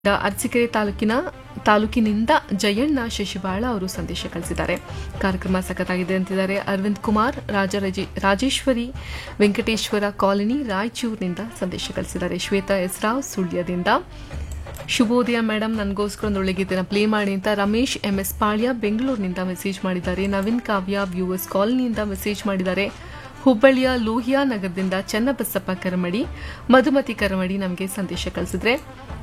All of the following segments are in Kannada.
ಅರಸೀಕೆರೆ ತಾಲೂಕಿನ ತಾಲೂಕಿನಿಂದ ಜಯಣ್ಣ ಶಶಿಬಾಳ ಅವರು ಸಂದೇಶ ಕಳಿಸಿದ್ದಾರೆ ಕಾರ್ಯಕ್ರಮ ಸಖತ್ತಾಗಿದೆ ಅಂತಿದ್ದಾರೆ ಅರವಿಂದ್ ಕುಮಾರ್ ರಾಜರಾಜೇ ರಾಜೇಶ್ವರಿ ವೆಂಕಟೇಶ್ವರ ಕಾಲನಿ ರಾಯಚೂರಿನಿಂದ ಸಂದೇಶ ಕಳಿಸಿದ್ದಾರೆ ಶ್ವೇತಾ ಎಸ್ರಾವ್ ಸುಳ್ಯದಿಂದ ಶುಭೋದಯ ಮೇಡಮ್ ನನಗೋಸ್ಕರ ಒಂದು ಒಳ್ಳೆ ಗೀತೆನ ಪ್ಲೇ ಮಾಡಿ ಅಂತ ರಮೇಶ್ ಎಂ ಎಸ್ ಪಾಳ್ಯ ಬೆಂಗಳೂರಿನಿಂದ ಮೆಸೇಜ್ ಮಾಡಿದ್ದಾರೆ ನವೀನ್ ಕಾವ್ಯ ವ್ಯೂವರ್ಸ್ ಕಾಲನಿಯಿಂದ ಮೆಸೇಜ್ ಮಾಡಿದ್ದಾರೆ ಹುಬ್ಬಳ್ಳಿಯ ಲೋಹಿಯಾ ನಗರದಿಂದ ಚನ್ನಬಸಪ್ಪ ಕರಮಡಿ ಮಧುಮತಿ ಕರಮಡಿ ನಮಗೆ ಸಂದೇಶ ಕಳಿಸಿದ್ರೆ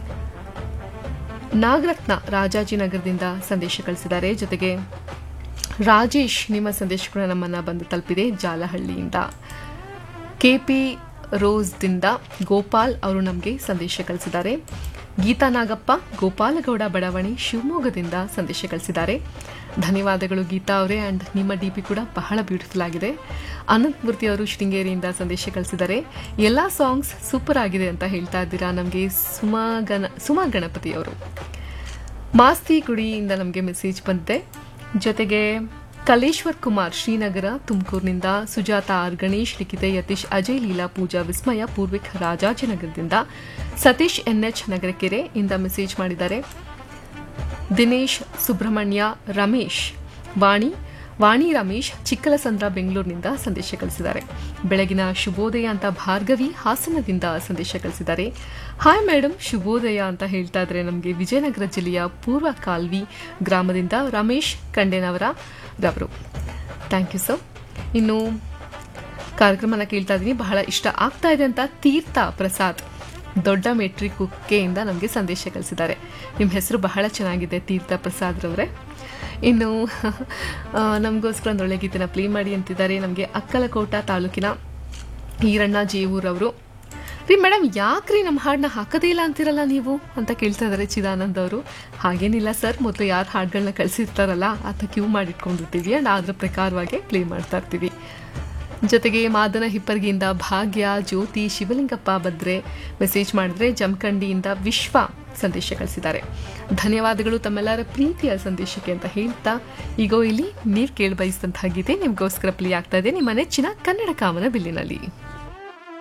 ನಾಗರತ್ನ ರಾಜಾಜಿನಗರದಿಂದ ಸಂದೇಶ ಕಳಿಸಿದ್ದಾರೆ ಜೊತೆಗೆ ರಾಜೇಶ್ ನಿಮ್ಮ ಸಂದೇಶಗಳು ನಮ್ಮನ್ನ ಬಂದು ತಲುಪಿದೆ ಜಾಲಹಳ್ಳಿಯಿಂದ ಕೆಪಿ ರೋಸ್ದಿಂದ ಗೋಪಾಲ್ ಅವರು ನಮಗೆ ಸಂದೇಶ ಕಳಿಸಿದ್ದಾರೆ ಗೀತಾ ನಾಗಪ್ಪ ಗೋಪಾಲಗೌಡ ಬಡಾವಣೆ ಶಿವಮೊಗ್ಗದಿಂದ ಸಂದೇಶ ಕಳಿಸಿದ್ದಾರೆ ಧನ್ಯವಾದಗಳು ಗೀತಾ ಅವರೇ ಅಂಡ್ ನಿಮ್ಮ ಡಿ ಪಿ ಕೂಡ ಬಹಳ ಬ್ಯೂಟಿಫುಲ್ ಆಗಿದೆ ಅನಂತ್ ಮೂರ್ತಿ ಅವರು ಶೃಂಗೇರಿಯಿಂದ ಸಂದೇಶ ಕಳಿಸಿದ್ದಾರೆ ಎಲ್ಲ ಸಾಂಗ್ಸ್ ಸೂಪರ್ ಆಗಿದೆ ಅಂತ ಹೇಳ್ತಾ ಇದ್ದೀರಾ ನಮಗೆ ಸುಮಾ ಗಣ ಸುಮಾ ಗಣಪತಿ ಅವರು ಮಾಸ್ತಿ ಗುಡಿಯಿಂದ ನಮಗೆ ಮೆಸೇಜ್ ಬಂದಿದೆ ಜೊತೆಗೆ ಕಲೇಶ್ವರ್ ಕುಮಾರ್ ಶ್ರೀನಗರ ತುಮಕೂರಿನಿಂದ ಸುಜಾತ ಆರ್ ಗಣೇಶ್ ಲಿಖಿತೆ ಯತೀಶ್ ಅಜಯ್ ಲೀಲಾ ಪೂಜಾ ವಿಸ್ಮಯ ಪೂರ್ವಿಕ್ ರಾಜಾಜಿನಗರದಿಂದ ಸತೀಶ್ ಎನ್ಎಚ್ ನಗರಕೆರೆ ಇಂದ ಮೆಸೇಜ್ ಮಾಡಿದ್ದಾರೆ ದಿನೇಶ್ ಸುಬ್ರಹ್ಮಣ್ಯ ರಮೇಶ್ ವಾಣಿ ವಾಣಿ ರಮೇಶ್ ಚಿಕ್ಕಲಸಂದ್ರ ಬೆಂಗಳೂರಿನಿಂದ ಸಂದೇಶ ಕಳಿಸಿದ್ದಾರೆ ಬೆಳಗಿನ ಶುಭೋದಯ ಅಂತ ಭಾರ್ಗವಿ ಹಾಸನದಿಂದ ಸಂದೇಶ ಕಳಿಸಿದ್ದಾರೆ ಹಾಯ್ ಮೇಡಮ್ ಶುಭೋದಯ ಅಂತ ಹೇಳ್ತಾ ಇದ್ರೆ ನಮಗೆ ವಿಜಯನಗರ ಜಿಲ್ಲೆಯ ಪೂರ್ವ ಕಾಲ್ವಿ ಗ್ರಾಮದಿಂದ ರಮೇಶ್ ಕಂಡೇನವರ ರವರು ಥ್ಯಾಂಕ್ ಯು ಸರ್ ಇನ್ನು ಕಾರ್ಯಕ್ರಮನ ಕೇಳ್ತಾ ಇದ್ದೀನಿ ಬಹಳ ಇಷ್ಟ ಆಗ್ತಾ ಇದೆ ಅಂತ ತೀರ್ಥ ಪ್ರಸಾದ್ ದೊಡ್ಡ ಮೆಟ್ರಿಕ್ ಕುಕ್ಕೆಯಿಂದ ನಮಗೆ ಸಂದೇಶ ಕಳಿಸಿದ್ದಾರೆ ನಿಮ್ಮ ಹೆಸರು ಬಹಳ ಚೆನ್ನಾಗಿದೆ ತೀರ್ಥ ಪ್ರಸಾದ್ ರವರೇ ಇನ್ನು ಆ, ನಮಗೋಸ್ಕರ ಒಂದು ಒಳ್ಳೆ ಗೀತೆನ ಪ್ಲೇ ಮಾಡಿ ಅಂತಿದ್ದಾರೆ ನಮಗೆ ಅಕ್ಕಲಕೋಟ ತಾಲೂಕಿನ ಈರಣ್ಣ ಜೇವೂರವರು ರೀ ಮೇಡಮ್ ಯಾಕ್ರಿ ನಮ್ಮ ಹಾಡನ್ನ ಹಾಕೋದೇ ಇಲ್ಲ ಅಂತಿರಲ್ಲ ನೀವು ಅಂತ ಕೇಳ್ತಾ ಇದ್ದಾರೆ ಚಿದಾನಂದ್ ಅವರು ಹಾಗೇನಿಲ್ಲ ಸರ್ ಮೊದಲು ಯಾರು ಹಾಡುಗಳನ್ನ ಕಳಿಸಿರ್ತಾರಲ್ಲ ಆತ ಕ್ಯೂ ಮಾಡಿಟ್ಕೊಂಡಿರ್ತೀವಿ ಆ್ಯಂಡ್ ಅದ್ರ ಪ್ರಕಾರವಾಗಿ ಪ್ಲೇ ಮಾಡ್ತಾ ಇರ್ತೀವಿ ಜೊತೆಗೆ ಮಾದನ ಹಿಪ್ಪರ್ಗಿಯಿಂದ ಭಾಗ್ಯ ಜ್ಯೋತಿ ಶಿವಲಿಂಗಪ್ಪ ಬದ್ರೆ ಮೆಸೇಜ್ ಮಾಡಿದ್ರೆ ಜಮಖಂಡಿಯಿಂದ ವಿಶ್ವ ಸಂದೇಶ ಕಳಿಸಿದ್ದಾರೆ ಧನ್ಯವಾದಗಳು ತಮ್ಮೆಲ್ಲರ ಪ್ರೀತಿಯ ಸಂದೇಶಕ್ಕೆ ಅಂತ ಹೇಳ್ತಾ ಈಗ ಇಲ್ಲಿ ನೀವು ಕೇಳಿ ಬಯಸಿದಂತಹ ಗೀತೆ ನಿಮಗೋಸ್ಕರ ಪ್ಲೇ ಆಗ್ತಾ ಇದೆ ನಿಮ್ಮ ನೆಚ್ಚಿನ ಕನ್ನಡ ಕಾಮನ ಬಿಲ್ಲಿನಲ್ಲಿ